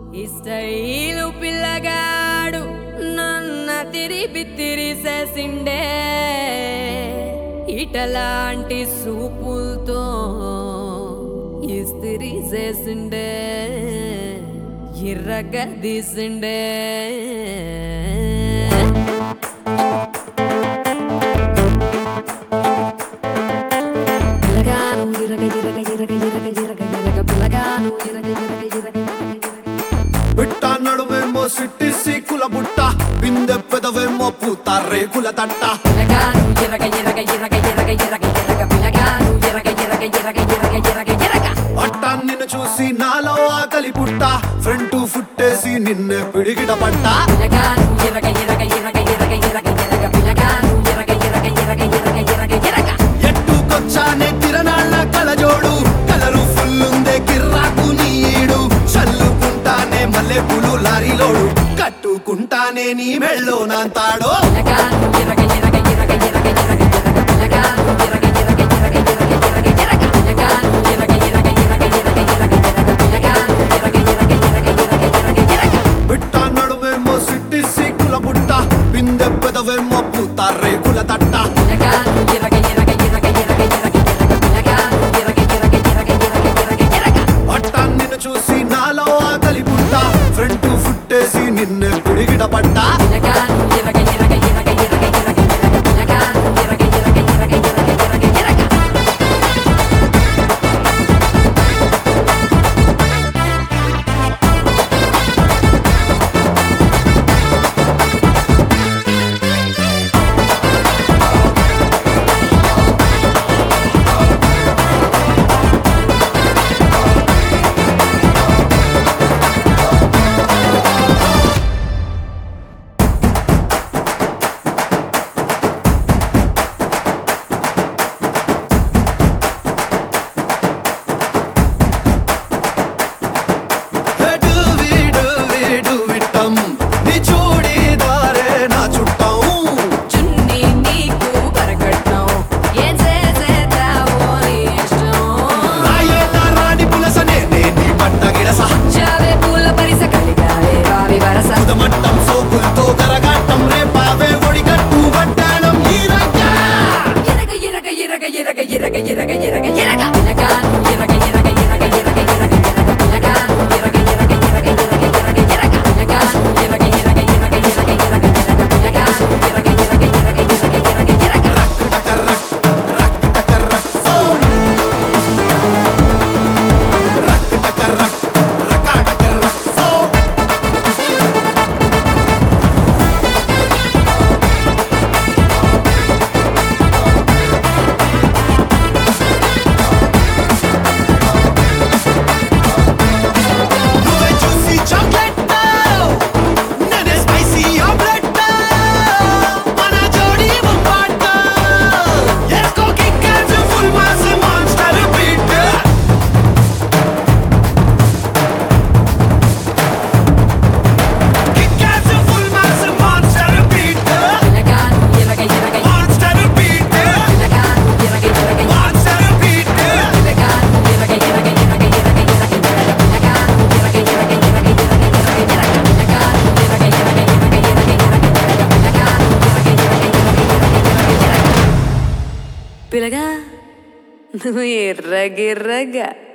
ఈ స్టైలు పిల్లగాడు నన్న తిరిపి తిరిసేసిండే ఇటలాంటి సూపులతో ఇస్తిరి చేసిండే ఇర్రగా తీసిండే పిల్లగాను ఇరగ ఇరగ ఇరగ ఇరగ ఇరగ ఇరగ పిల్లగాను ఇరగ ఇరగ ఇరగ ఇరగ ఇరగ బిట్ట నడుమేమో సిట్టి సీకుల బుట్ట బిందె పెదవేమో పూత రేకుల తట్ట పిల్లగాను ఇరగ ఇరగ ఇరగ ఇరగ ఇరగ ఇరగ పిల్లగాను ఇరగ ఇరగ ఇరగ ఇరగ ఇరగ ఇరగ అట్ట నిన్ను చూసి నాలో ఆకలి పుట్ట ఫ్రంట్ ఫుట్టేసి నిన్నే పిడిగిట పట్ట పిల్లగాను ఇరగ ఇరగ ఇరగ ఇరగ ఇరగ ఇరగ పిల్లగాను ఇరగ ఇరగ ఇరగ ఇరగ ఇరగ ఇరగ ఎట్టుకొచ్చానే కిరణాళ్ళ కలజోడు కలరు ఫుల్లుందే కిర్రాకు నీడు చల్లుకుంటానే మల్లె పులు లారీలోడు కట్టుకుంటానే నీ మెళ్ళో నాంతాడో పిల్లగాను ఇరగ ఇరగ ఇరగ ఇరగ ఇరగ ఇరగ పిల్లగాను ఇరగ ఇరగ ఇరగ ఇరగ ఇరగ ఇరగ పిల్లగాను ఇరగ ఇరగ ఇరగ ఇరగ ఇరగ ఇరగ పిల్లగాను ఇరగ ఇరగ ఇరగ ఇరగ ఇరగ ఇరగ బిట్ట నడుమేమో సిట్టి సీకుల బుట్ట బిందె పెదవేమో పూత రేకుల తట్ట పిల్లగాను ఇరగ ఇరగ ఇరగ ఇరగ ఇరగ ఇరగ పిల్లగాను ఇరగ ఇరగ ఇరగ ఇరగ ఇరగ ఇరగ అట్ట నిన్ను చూసి నాలో ఆకలి పుట్ట ఫ్రంట్ ఫుట్టేసి నిన్నే పిడిగిట పట్ట పిల్లగాను ఇరగ ఇరగ ఇరగ ఇరగ ఇరగ ఇరగ పిల్లగాను ఇరగ ఇరగ ఇరగ ఇరగ ఇరగ ఇరగ హెడు వీడు వీడు విట్టం నీ చూడీదారే నా చుట్టం చున్నీ నీకు పరకట్నం ఏం చేసేద్దావో నీ ఇష్టం రాయేళ్ళ రాణి పులసనే నే నీ పట్ట గిడస చావే పూల పరిస కలిగావే వావి వరస ఉదమట్టం సోకులతో కరగాటం రేపావే ఒడిగట్టు వడ్డాణం ఈ రయ్యా ఇరగ ఇరగ ఇరగ ఇరగ ఇరగ ఇరగ ఇరగ ఇరగ పిల్లగాను ఇరగ ఇరగ ఇరగ ఇరగ ఇరగ ఇరగ పిల్లగాను ఇరగ ఇరగ ఇరగ ఇరగ ఇరగ ఇరగ పిల్లగాను ఇరగ ఇరగ ఇరగ ఇరగ ఇరగ ఇరగ పిల్లగాను ఇరగ ఇరగ ఇరగ ఇరగ ఇరగ ఇరగ నువ్వే చూసి చాక్లెట్ నేనే స్పైసీ ఆమ్లెట్ మన జోడి ముప్పాట ఎస్కో kick full mass monster beat kick full mass monster beat పిల్లగాను ఇరగ ఇరగ మాన్స్టర్ బీట్ పిల్లగాను ఇరగ ఇరగ మాన్స్టర్ బీట్ పిల్లగాను ఇరగ ఇరగ ఇరగ ఇరగ ఇరగ ఇరగ పిల్లగాను ఇరగ ఇరగ ఇరగ ఇరగ ఇరగ ఇరగ పిల్లగాను ఇరగ ఇరగ ఇరగ ఇరగ ఇరగ ఇరగ పిల్లగాను ఇరగ ఇరగ ఇరగ ఇరగ ఇరగ పిల్లగా నువ్వు ఎర్రగిర్రగా